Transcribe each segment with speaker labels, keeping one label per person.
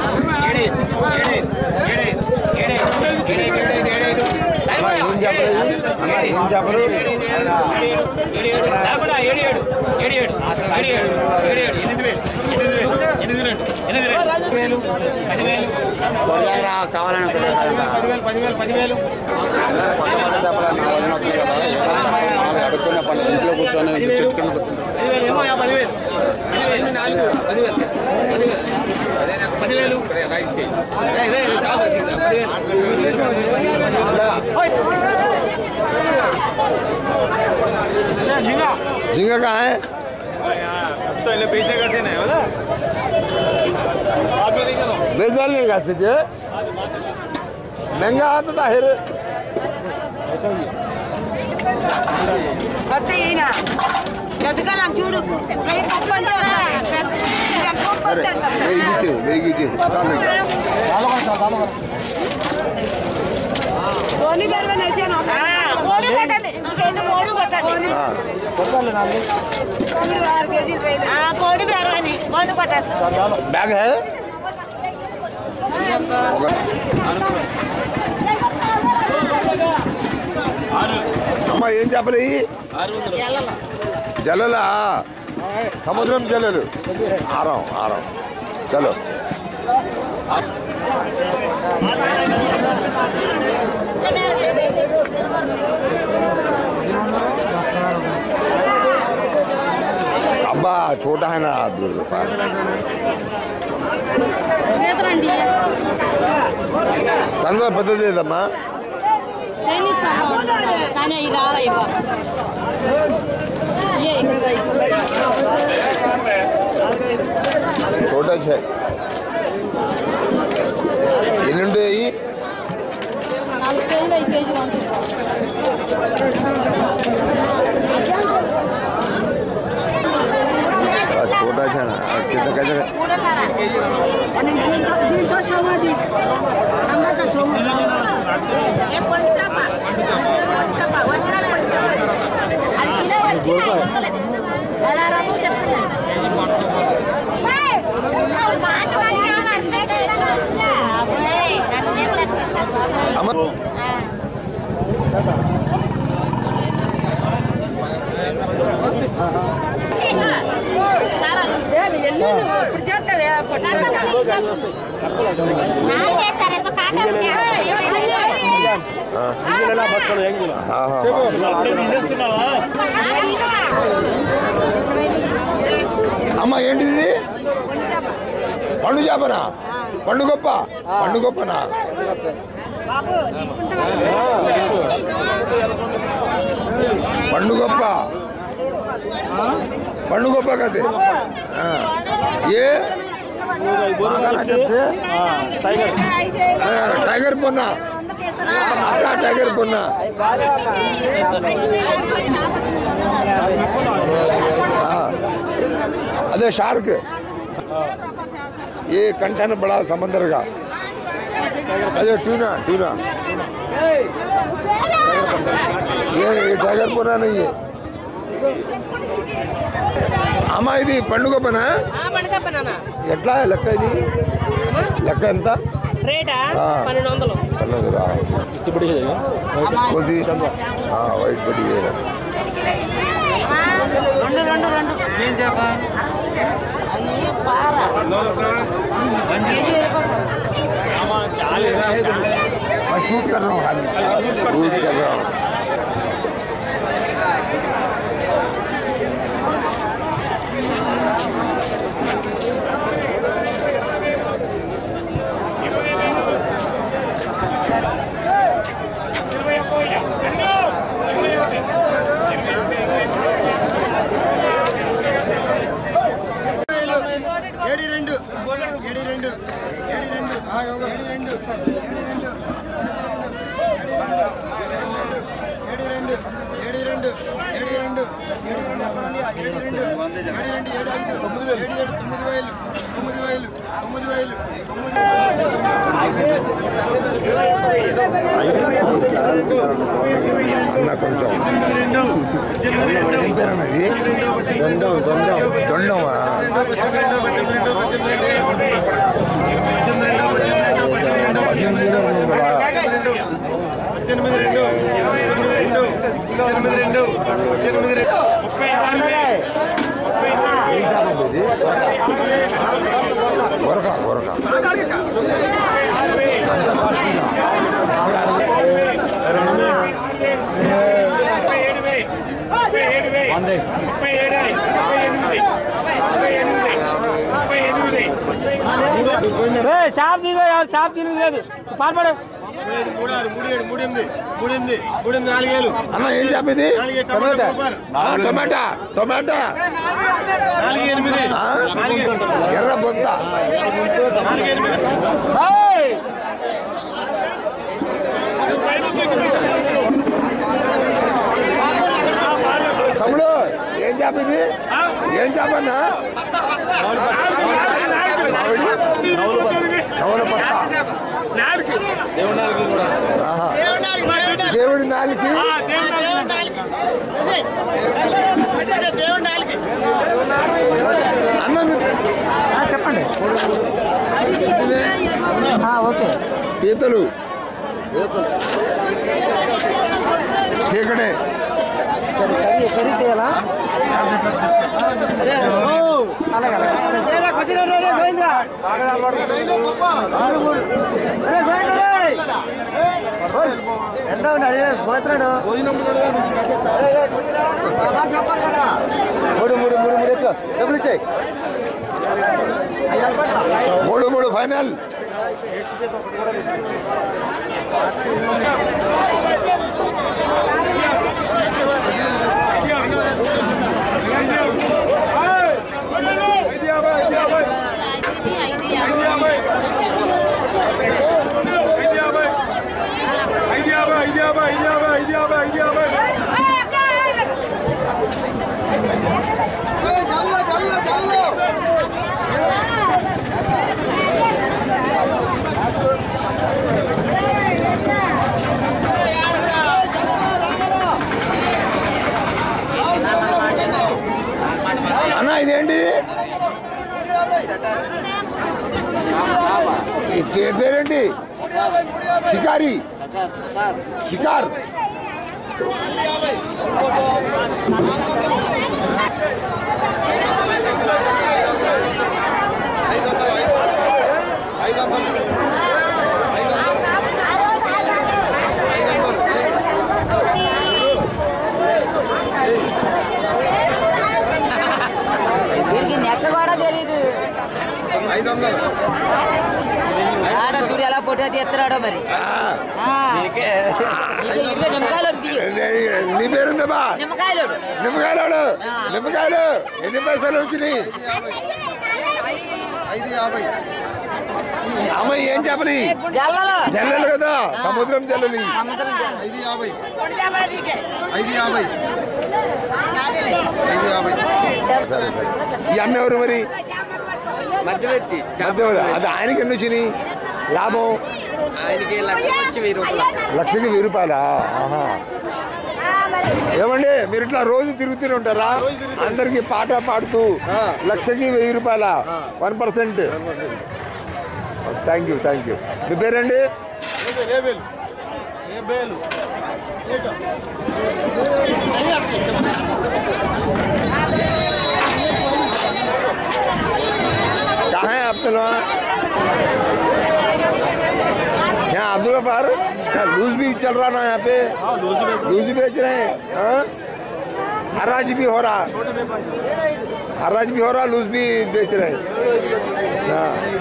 Speaker 1: ఏం చెప్పలేదు అన్న ఏం చెప్పలేదు
Speaker 2: అడుక్కునే పని ఇంట్లో కూర్చొని చెట్టు కింద కూర్చొని
Speaker 1: झींगा कहाँ है
Speaker 3: तो इन्हें बेचने का सीन है बोला बाद में लेके लो
Speaker 1: बेच डालने का सीधे महंगा आता था हिर
Speaker 4: వద్ద ఈయన ఎదుగలం చూడు వెయ్యి ముప్పై
Speaker 1: अरे वेगी के वेगी के डालने का
Speaker 4: ధోని బెరవ నేసాను తొమ్మిది ఆరు కేజీలు ట్రైన్
Speaker 5: కోడి బెరవని కోడి పట్టాలి
Speaker 1: बैग है అమ్మ ఏం చెప్పలు ఇవి? జలలా సముద్రం జలలు ఆరం ఆరం చలో అబ్బా చోట ఆయన
Speaker 5: చేతరండి
Speaker 1: చంద్ర పెద్దది ఏదమ్మా
Speaker 5: చైనీస్ కానీ అవి రారా ఇవ్వ ఏ ఇంకా సైజు
Speaker 1: చోట ఎన్ని ఉంటాయి
Speaker 5: నాలుగు కేజీలు ఐదు కేజీలు ఉంటుంది
Speaker 1: చోట కింద కింద
Speaker 4: దీంతో దీంతో సోమాది అమ్మత సోము
Speaker 1: అమ్మ
Speaker 4: ఇప్పుడు చేస్తావే
Speaker 1: ఆహా. అమ్మ ఏంటిది పండు చేపనా పండు గొప్ప పండు గొప్పనా
Speaker 4: బాబు తీసుకుంటావా
Speaker 1: పండు గొప్ప పండు గొప్ప కదే ఆ. ఏ బాగానే చెప్తే ఆ, టైగర్ పొన్నా
Speaker 4: వంద కేసరా
Speaker 1: అక్క టైగర్ పొన్నా ఆ. అదే షార్క్ ये कंठन बड़ा समंदर का अरे टूना टूना ये ये टाइगर पुरा नहीं है అమ్మా ఇది పండుగ పనా
Speaker 5: పడకప్పనా
Speaker 1: ఎట్లా లెక్క ఇది లెక్క ఎంత
Speaker 5: రేటా
Speaker 1: ఆ.
Speaker 5: పన్నెండు వందలు
Speaker 1: పన్నెండు రా కొద్ది వైట్ బడి
Speaker 4: రెండు రెండు రెండు
Speaker 1: मैं शूट कर रहा हूँ खाली शूट कर रहा हूँ
Speaker 6: ఏడి రెండు ఏడి రెండు ఏడి రెండు ఏడి రెండు ఏడి రెండు ఏడి రెండు ఏడి రెండు ఏడి రెండు అప్పరాని, ఏడి రెండు ఏడి రెండు ఏడు ఐదు తొమ్మిది వేలు ఏడు ఏడు తొమ్మిది వేలు తొమ్మిది వేలు తొమ్మిది వేలు తొమ్మిది
Speaker 1: అన్న కొంచెం ఏం పేరు అన్నది దొండం దొండం దొండమా
Speaker 6: పద్దెనిమిది రెండో పద్దెనిమిది రెండో పద్దెనిమిది రెండో షాప్ దిగో షాప్ తిరిగి లేదు పాల్పడు
Speaker 3: మూడు ఆరు మూడు ఏడు మూడు ఎనిమిది మూడు ఎనిమిది మూడు ఎనిమిది నాలుగు ఏళ్ళు
Speaker 1: అన్న ఏం చెప్పింది
Speaker 3: నాలుగు ఏడు టమాటా సూపర్.
Speaker 1: టమాటా టమాటా
Speaker 3: నాలుగు ఎనిమిది
Speaker 1: ఆ?
Speaker 3: నాలుగు
Speaker 1: ఎర్ర బొంత
Speaker 3: నాలుగు ఎనిమిది
Speaker 1: తమ్ముడు ఏం చెప్పింది ఏం చెప్పన్నా కవల పట్ట ఆహా. దేవుడి నాలికి అన్న మీరు
Speaker 6: చెప్పండి ఓకే
Speaker 1: పీతలు చీకటే
Speaker 6: కర్రీ కర్రీ చేయాలా అలాగే ఎంత ఉన్నాడు పోతున్నాడు మూడు మూడు మూడు మూడు ఎక్కువ డబ్బులు ఇచ్చాయి
Speaker 1: మూడు మూడు ఫైనల్ అన్న ఇదేంటి ఈ పే- పేరేంటి షికారి షికార్
Speaker 4: వీరికి నెక్క కూడా తెలియదు
Speaker 3: ఐదు వందలు
Speaker 4: ఆడ చూడు ఎలా ఫోటో తీస్తున్నాడో మరి ఆ. ఇదిగో ఇదిగో నిమ్మకాయలు ఒకటి తీయు
Speaker 1: నీ పేరుందమ్మా
Speaker 4: నిమ్మకాయలు
Speaker 1: నిమ్మకాయలు నిమ్మకాయలు ఎన్ని పైసలు వచ్చినాయి
Speaker 3: ఐదు యాభై
Speaker 1: అమ్మ ఏం చెప్పని
Speaker 4: జల్లలు
Speaker 1: జల్లలు కదా సముద్రం జల్లలి
Speaker 3: ఐదు యాభై ఐదు యాభై ఐదు యాభై
Speaker 1: ఈ అన్న ఎవరు మరి
Speaker 2: మధ్యవర్తి
Speaker 1: మధ్యవర్తి. అది ఆయనకి ఎన్ని వచ్చినాయి లాభం
Speaker 2: ఆయనకి లక్ష వచ్చి వెయ్యి రూపాయలు
Speaker 1: లక్షకి వెయ్యి రూపాయలా ఆహా. ఏమండి మీరు ఇట్లా రోజు తిరుగుతూనే ఉంటారా అందరికి పాట పాడుతూ లక్షకి వెయ్యి రూపాయల one percent thank you thank you మీ పేరండి कहाँ है आप लोग यहाँ अब्दुल गफार क्या लूज भी चल रहा ना यहाँ पे लूज भी बेच रहे हैं हाँ? हराज भी हो रहा हराज भी हो रहा लूज भी बेच रहे हैं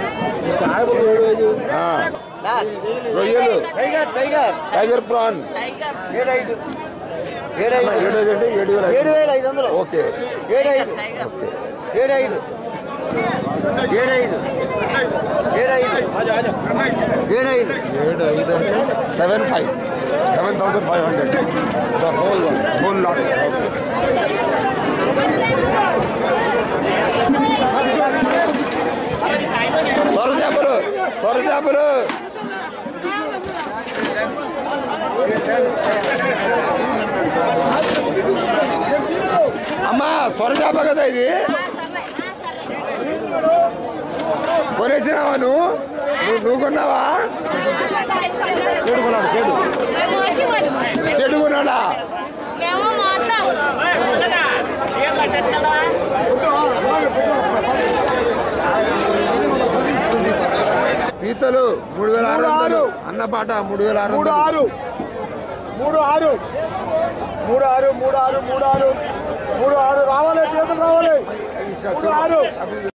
Speaker 1: हाँ हाँ రొయ్యలు
Speaker 6: టైగర్ టైగర్
Speaker 1: టైగర్ ప్రాన్
Speaker 6: ఏడు ఐదు ఏడు ఐదు
Speaker 1: ఏడు ఐదు అంటే ఏడు వేల
Speaker 6: ఏడు వేల ఐదు వందలు
Speaker 1: ఓకే
Speaker 6: ఏడు ఐదు ఏడు ఐదు ఏడు ఐదు ఏడు ఐదు ఏడు ఐదు
Speaker 1: seven five seven thousand five hundred the whole whole lot సొర చేపలు సొర చేపలు అమ్మా సొర చేప కదా ఇది కొనేసినావా నువ్వు నువ్వు నువ్వు కొన్నావా చెడు కొన్నాడా
Speaker 5: మేము మొత్తం
Speaker 1: పీతలు మూడు వేల ఆరు వందలు అన్నపాట మూడు వేల ఆరు
Speaker 6: మూడు
Speaker 1: వందలు
Speaker 6: ఆరు మూడు ఆరు మూడు ఆరు మూడు ఆరు మూడు ఆరు మూడు ఆరు రావాలి చేతులు రావాలి
Speaker 1: इसका
Speaker 6: మూడు ఆరు
Speaker 1: अभी